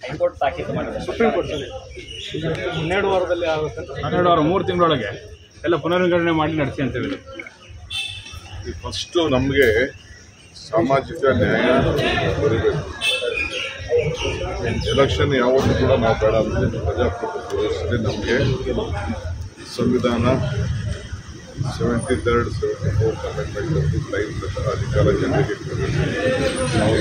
high court ತಾಕೀತು ಮಾಡಿದೆ supreme ಕೋರ್ಟಲ್ಲಿ ಈಗ ಹನ್ನೆರಡು ವಾರದಲ್ಲಿ ಆಗುತ್ತೆ ಹನ್ನೆರಡು ವಾರ ಮೂರು ತಿಂಗಳೊಳಗೆ ಎಲ್ಲ ಪುನರ್ವಿಂಗಡಣೆ ಮಾಡಿ ನಡೆಸಿ ಅಂತ ಹೇಳಿದ್ರು ಫಸ್ಟು ನಮಗೆ ಸಾಮಾಜಿಕ ನ್ಯಾಯ ಬರೀಬೇಕು ಎಲೆಕ್ಷನ್ ಯಾವತ್ತೂ ಕೂಡ ನಾವು ಬೇಡ ಅಂದ್ರೆ ಪ್ರಜಾಪ್ರಭುತ್ವ ವ್ಯವಸ್ಥೆ ನಮಗೆ ಸಂವಿಧಾನ seventy third seventy fourth amendment time ಪ್ರಕಾರ ಅಧಿಕಾರ ಜನರಿಗೆ ಕೊಡಬೇಕು ನಾವು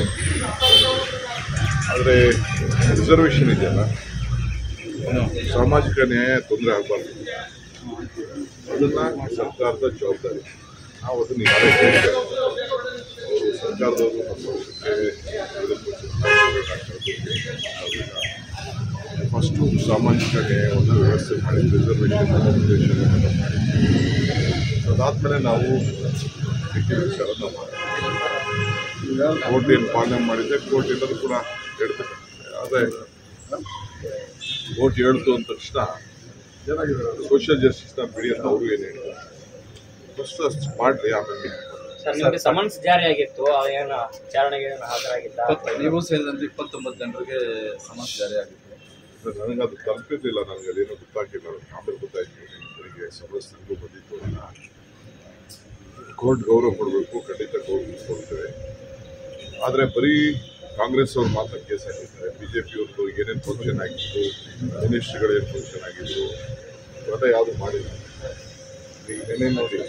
ಆದರೆ ರಿಸರ್ವೇಷನ್ ಇದೆಯಲ್ಲ ಸಾಮಾಜಿಕ ನ್ಯಾಯ ತೊಂದರೆ ಆಗಬಾರ್ದು ಅದನ್ನ ಸರ್ಕಾರದ ಜವಾಬ್ದಾರಿ ನಾವು ಅದನ್ನ ಯಾರೇ ಹೇಳಿದ್ದಾರೆ ಅವರು ಸರ್ಕಾರದವರು ನಮ್ಮ ಪಕ್ಷಕ್ಕೆ ಫಸ್ಟು ಸಾಮಾಜಿಕ ನ್ಯಾಯವನ್ನು ವ್ಯವಸ್ಥೆ ಮಾಡಿ ರಿಸರ್ವೇಷನ್ ರಿಸರ್ವೇಷನ್ ಮಾಡಿ ಅದಾದ್ಮೇಲೆ ನಾವು ಟಿಕೆಟ್ ವಿಚಾರ ನಾವು ಕೋರ್ಟ್ ಏನು ಪಾಲನೆ ಮಾಡಿದೆ ಕೋರ್ಟ್ ಎಲ್ಲರೂ ಕೂಡ ಹೇಳ್ತಾರೆ ಆದರೆ ಕೋರ್ಟ್ ಹೇಳ್ತು ಅಂದ ತಕ್ಷಣ ಸೋಷಿಯಲ್ ಜಸ್ಟಿಸ್ನ ಬಿಡಿ ಅಂತ ಅವರು ಏನು ಹೇಳ್ತಾರೆ ಫಸ್ಟ್ ಅಷ್ಟು ಮಾಡಲಿ ಆಮೇಲೆ ಸರ್ ನಿಮಗೆ ಸಮನ್ಸ್ ಜಾರಿಯಾಗಿತ್ತು ಏನು ವಿಚಾರಣೆಗೆ ಏನು ಹಾಜರಾಗಿದ್ದ ಇಪ್ಪತ್ತು- ನೀವು ಸೇರಿದಂತೆ ಇಪ್ಪತ್ತೊಂಬತ್ತು ಜನರಿಗೆ ಸಮಸ್ಯೆ ಜಾರಿಯಾಗಿದೆ ನನಗೆ ಅದು ತಲುಪಿರ್ಲಿಲ್ಲ ನನಗೆ ಅದೇನೋ ಗೊತ್ತಾಗಿಲ್ಲ ಆಮೇಲೆ ಗೊತ್ತಾಯ್ತು ನನಗೆ ಸಮಸ್ಯೆಗೂ ಬಂದಿತ್ತು ಅಂತ ಕೋರ್ಟ್ ಗೌರವ ಕೊಡಬೇಕು ಖಂಡಿತ ಗೌರವ ಕೊಡ್ತೇವೆ ಆದರೆ ಬರೀ ಕಾಂಗ್ರೆಸ್ ಅವ್ರು ಮಾತ್ರ ಕೇಸ್ ಹಾಕಿದ್ದಾರೆ ಬಿ ಜೆ ಪಿಯವ್ರದ್ದು ಏನೇನು ಫಂಕ್ಷನ್ ಆಗಿತ್ತು ಮಿನಿಸ್ಟ್ರಿಗಳು ಏನು ಫಂಕ್ಷನ್ ಆಗಿತ್ತು ಇವೆಲ್ಲ ಯಾವುದು ಮಾಡಿಲ್ಲ ಈಗ ನೆನೆ ನೋಡಿ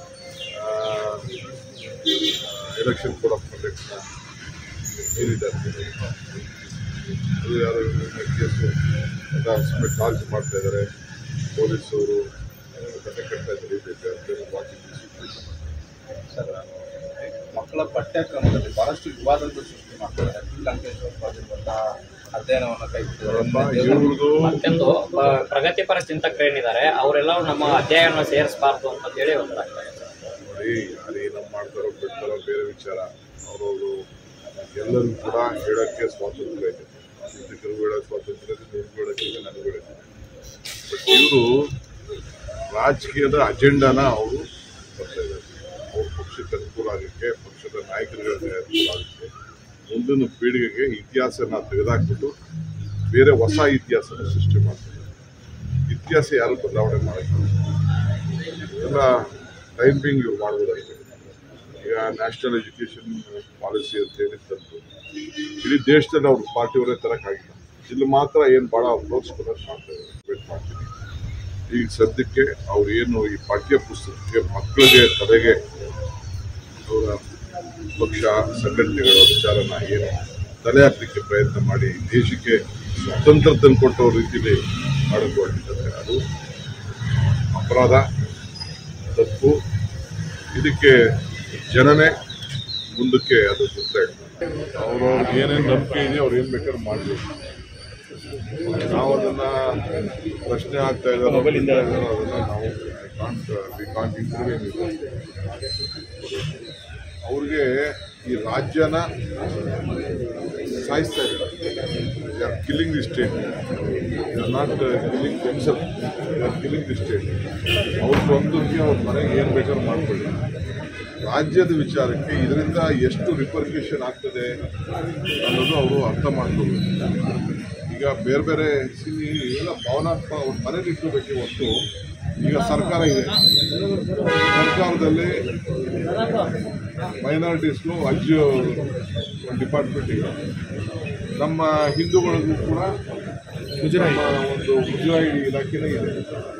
ಎಲೆಕ್ಷನ್ ಕೋಡ್ ಆಫ್ ಕಂಡಕ್ಟ್ನ ಮೀರಿದ್ದಾರೆ ಅದು ಯಾರು ಕೇಸು ಎಲ್ಲ ಸುಮ್ಮನೆ ಚಾರ್ಜ್ ಮಾಡ್ತಾ ಇದ್ದಾರೆ ಪೊಲೀಸವರು ಕಟ್ಟೆ ಕಟ್ತಾ ಇದ್ದಾರೆ ವಾಚಿಂಗ್ ಸರ್ ಮಕ್ಕಳ ಪಠ್ಯಕ್ರಮದಲ್ಲಿ ಬಹಳಷ್ಟು ವಿವಾದಗಳು ಸೃಷ್ಟಿ ಮಾಡ್ತಾರೆ ಲಂಕೇಶ್ವರ ಪ್ರಾಜೆಕ್ಟ್ ಅಧ್ಯಯನವನ್ನು ನೋಡಪ್ಪ ಕೈಗೊಳ್ಳುವ ಇವ್ರದ್ದು ಮತ್ತೊಂದು ಪ- ಪ್ರಗತಿಪರ ಚಿಂತಕರೇನಿದ್ದಾರೆ ಅವರೆಲ್ಲ ನಮ್ಮ ಅಧ್ಯಯನ ಸೇರಿಸಬಾರ್ದು ಅಂತ ಹೇಳಿ ಒತ್ತಾಗ್ತಾರೆ ನೋಡಿ ಯಾರು ಏನೋ ಮಾಡ್ತಾರೋ ಬಿಡ್ತಾರೋ ಬೇರೆ ವಿಚಾರ ಅವರವರು ಎಲ್ಲರಿಗೂ ಕೂಡ ಹೇಳೋಕ್ಕೆ ಸ್ವಾತಂತ್ರ್ಯ ಇದೆ ಚಿಂತಕರಿಗೂ ಹೇಳೋ ಸ್ವಾತಂತ್ರ್ಯ ಇದೆ ನಿಮ್ಗೂ ಹೇಳೋಕ್ಕೆ ಇದೆ ನನಗೂ ಹೇಳೋಕ್ಕೆ ಬಟ್ ಇವರು ರಾಜಕೀಯದ ಅಜೆಂಡಾನ ಅವರು ಬರ್ತಾ ಇದ್ದಾರೆ ಅವ್ರ ಪಕ್ಷಕ್ಕೆ ಅನುಕೂಲ ಆಗಕ್ಕೆ ಪಕ್ಷದ ನಾಯಕರುಗಳಿಗೆ ಅನುಕೂಲ ಆಗಕ್ಕೆ ಮುಂದಿನ ಪೀಳಿಗೆಗೆ ಇತಿಹಾಸನ ತೆಗೆದಾಕ್ಬಿಟ್ಟು ಬೇರೆ ಹೊಸ ಇತಿಹಾಸನ ಸೃಷ್ಟಿ ಮಾಡ್ತಾರೆ ಇತಿಹಾಸ ಯಾರು ಬದಲಾವಣೆ ಮಾಡೋಕ್ಕಿಲ್ಲ ಎಲ್ಲ ಟೈಮಿಂಗ್ ಇವ್ರು ಮಾಡ್ಬೋದಾಗಿದೆ ಈಗ ನ್ಯಾಷನಲ್ ಎಜುಕೇಷನ್ ಪಾಲಿಸಿ ಅಂತ ಹೇಳಿ ತಂದು ಇಡೀ ದೇಶದಲ್ಲಿ ಅವ್ರ ಪಾರ್ಟಿಯವರೇ ತರಕ್ಕಾಗಿಲ್ಲ ಇಲ್ಲಿ ಮಾತ್ರ ಏನು ಭಾಳ ಅಪ್ರೋಚ್ ಕೊಡೋದು ಮಾಡ್ತಾರೆ ವೇಟ್ ಮಾಡ್ತೀನಿ ಈಗ ಸದ್ಯಕ್ಕೆ ಅವ್ರು ಏನು ಈ ಪಾಠ್ಯ ಪುಸ್ತಕಕ್ಕೆ ಮಕ್ಕಳಿಗೆ ತಲೆಗೆ ಅವರ ಪಕ್ಷ ಸಂಘಟನೆಗಳ ವಿಚಾರನ ಏನು ತಲೆ ಹಾಕಲಿಕ್ಕೆ ಪ್ರಯತ್ನ ಮಾಡಿ ದೇಶಕ್ಕೆ ಸ್ವಾತಂತ್ರ್ಯ ತಂದುಕೊಟ್ಟೋ ರೀತಿಯಲ್ಲಿ ಮಾಡಕ್ಕೆ ಹೊರಟಿದ್ದಾರೆ ಅದು ಅಪರಾಧ ತಪ್ಪು ಇದಕ್ಕೆ ಜನನೇ ಮುಂದಕ್ಕೆ ಅದು ಗೊತ್ತೇ ಅವ್ರವ್ರಿಗೆ ಏನೇನು ನಂಬಿಕೆ ಇದೆ ಅವ್ರು ಏನು ಬೇಕಾದ್ರೂ ಮಾಡಬೇಕು ನಾವು ಅದನ್ನ ಪ್ರಶ್ನೆ ಆಗ್ತಾ ಇದ್ದಾರೋ ಬಿಡ್ತಾ ಇದ್ದಾರೋ ಅದನ್ನ ನಾವು ಕಾಂಟ್ ವಿ ಕಾಂಟ್ ಇಂಟರ್ವ್ಯೂ ಅವ್ರಿಗೆ ಈ ರಾಜ್ಯನ ಸಾಯಿಸ್ತಾ ಇದ್ದಾರೆ are killing the state are not killing themselves are killing the state ಅವ್ರ ಸ್ವಂತಕ್ಕೆ ಅವ್ರ ಮನೆಗೆ ಏನು ಬೇಕಾದ್ರೂ ಮಾಡ್ಕೊಳ್ಳಿ ರಾಜ್ಯದ ವಿಚಾರಕ್ಕೆ ಇದರಿಂದ ಎಷ್ಟು ರಿಪರ್ಕ್ಯೂಷನ್ ಆಗ್ತದೆ ಅನ್ನೋದು ಅವರು ಅರ್ಥ ಮಾಡ್ಕೋಬೇಕು ಈಗ ಬೇರೆ ಬೇರೆ ಸಿನಿ ಎಲ್ಲ ಭಾವನಾತ್ಮಕ ಅವ್ರ ಮನೇಲಿ ಇಟ್ಕೋಬೇಕೆ ಹೊತ್ತು ಈಗ ಸರ್ಕಾರ ಇದೆ ಸರ್ಕಾರದಲ್ಲಿ ಮೈನಾರಿಟೀಸ್ನು ಅಜ್ಜಿ ಒಂದು ಡಿಪಾರ್ಟ್ಮೆಂಟ್ ಇದೆ ನಮ್ಮ ಹಿಂದೂಗಳಿಗೂ ಕೂಡ ನಮ್ಮ ಒಂದು ಮುಜರಾಯಿ ಇಲಾಖೆನೇ ಇದೆ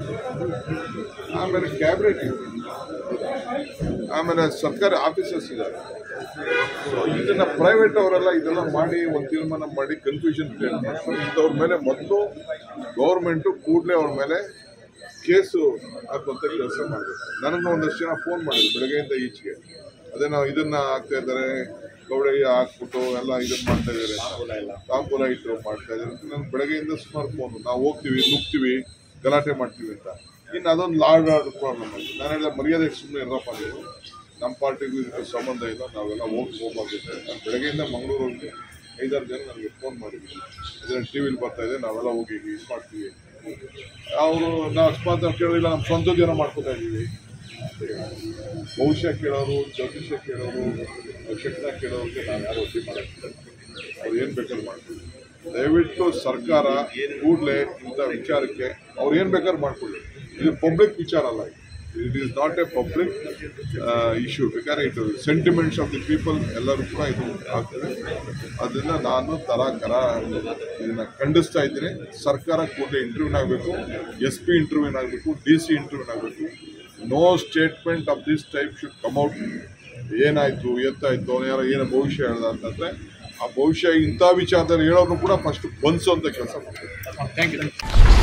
ಆಮೇಲೆ ಕ್ಯಾಬಿನೆಟ್ ಇದೆ ಆಮೇಲೆ ಸರ್ಕಾರಿ ಆಫೀಸರ್ಸ್ ಇದ್ದಾರೆ ಸೊ ಇದನ್ನ ಪ್ರೈವೇಟ್ ಅವರೆಲ್ಲ ಇದೆಲ್ಲ ಮಾಡಿ ಒಂದು ತೀರ್ಮಾನ ಮಾಡಿ ಕನ್ಫ್ಯೂಷನ್ ಕ್ರಿಯೇಟ್ ಮಾಡ್ತಾರೆ ಇಂಥವ್ರ ಮೇಲೆ ಮೊದಲು ಗೌರ್ಮೆಂಟು ಕೂಡಲೇ ಅವ್ರ ಮೇಲೆ ಕೇಸು ಹಾಕುವಂಥ ಕೆಲಸ ಮಾಡಬೇಕು ನನಗೆ ಒಂದಷ್ಟು ಜನ ಫೋನ್ ಮಾಡಿದ್ರು ಬೆಳಗ್ಗೆಯಿಂದ ಈಚೆಗೆ ಅದೇ ನಾವು ಇದನ್ನ ಹಾಕ್ತಾ ಇದ್ದಾರೆ ಗೌಡಯ್ಯ ಹಾಕ್ಬಿಟ್ಟು ಎಲ್ಲ ಇದನ್ನ ಮಾಡ್ತಾ ಇದ್ದಾರೆ ತಾಂಬೂಲ ಇಟ್ಟು ಮಾಡ್ತಾ ಇದ್ದಾರೆ ಅಂತ ನನ್ಗೆ ಬೆಳಗ್ಗೆಯಿಂದ ಸುಮಾರು ಫೋನ್ ನಾವು ಹೋಗ್ತೀವಿ ನುಗ್ತೀವಿ ಗಲಾಟೆ ಮಾಡ್ತೀವಿ ಅಂತ ಇನ್ನು ಅದೊಂದು ಲಾರ್ಡ್ ಆರ್ಡರ್ ಪ್ರಾಬ್ಲಮ್ ಆಗಿದೆ ನಾನು ಹೇಳಿದ ಮರ್ಯಾದೆ ಸುಮ್ಮನೆ ಇರಪ್ಪ ನೀವು ನಮ್ಮ ಪಾರ್ಟಿಗೂ ಇದಕ್ಕೆ ಸಂಬಂಧ ಇಲ್ಲ ನಾವೆಲ್ಲ ಹೋಗಿ ಹೋಗ್ಬಾರ್ದಿದೆ ನಾನು ಬೆಳಗ್ಗೆಯಿಂದ ಮಂಗಳೂರು ಹೋಗಿ ಐದಾರು ಜನ ನನಗೆ ಫೋನ್ ಮಾಡಿದ್ವಿ ಇದರಲ್ಲಿ ಟಿ ವಿಲಿ ಬರ್ತಾ ಇದೆ ನಾವೆಲ್ಲ ಹೋಗಿ ಇದು ಮಾಡ್ತೀವಿ ಅವರು ನಾವು ಅಕಸ್ಮಾತ್ ನಾವು ಕೇಳೋದಿಲ್ಲ ನಮ್ಮ ಸ್ವಂತ ಜನ ಮಾಡ್ಕೋತಾ ಇದ್ದೀವಿ ಭವಿಷ್ಯ ಕೇಳೋರು ಜ್ಯೋತಿಷ್ಯ ಕೇಳೋರು ನಕ್ಷತ್ರ ಕೇಳೋರಿಗೆ ನಾವು ಯಾರು ಒತ್ತಿ ಮಾಡೋಕ್ಕಿಲ್ಲ ಅವ್ರು ಏನು ಬೇಕಾದ್ರೂ ಮಾಡ್ತೀವಿ ದಯವಿಟ್ಟು ಸರ್ಕಾರ ಕೂಡಲೇ ಇಂಥ ವಿಚಾರಕ್ಕೆ ಅವ್ರು ಏನು ಬೇಕಾದ್ರೂ ಮಾಡ್ಕೊಳ್ಳಿ ಇದು ಪಬ್ಲಿಕ್ ವಿಚಾರ ಅಲ್ಲ it is not a public issue ಬೇಕಾದ್ರೆ ಇದು ಸೆಂಟಿಮೆಂಟ್ಸ್ ಆಫ್ ದಿ ಪೀಪಲ್ ಎಲ್ಲರೂ ಕೂಡ ಇದು ಆಗ್ತದೆ ಅದರಿಂದ ನಾನು ತರಾಕರ ಇದನ್ನ ಖಂಡಿಸ್ತಾ ಇದ್ದೀನಿ ಸರ್ಕಾರ ಕೂಡಲೇ ಇಂಟರ್ವ್ಯೂನ್ ಆಗಬೇಕು ಎಸ್ ಪಿ ಇಂಟರ್ವ್ಯೂನ್ ಆಗಬೇಕು ಡಿ ಸಿ ಇಂಟರ್ವ್ಯೂನ್ ಆಗಬೇಕು no statement of this type should come out ಏನಾಯ್ತು ಎತ್ತಾಯ್ತು ಅವ್ನು ಯಾರೋ ಏನೋ ಭವಿಷ್ಯ ಹೇಳ್ದ ಅಂತಂದ್ರೆ ಆ ಭವಿಷ್ಯ ಇಂಥ ವಿಚಾರದಲ್ಲಿ ಹೇಳೋನು ಕೂಡ ಫಸ್ಟ್ ಬಂಧಿಸುವಂತ ಕೆಲಸ ಮಾಡ್ಬೇಕು ಥ್ಯಾಂಕ್ ಯು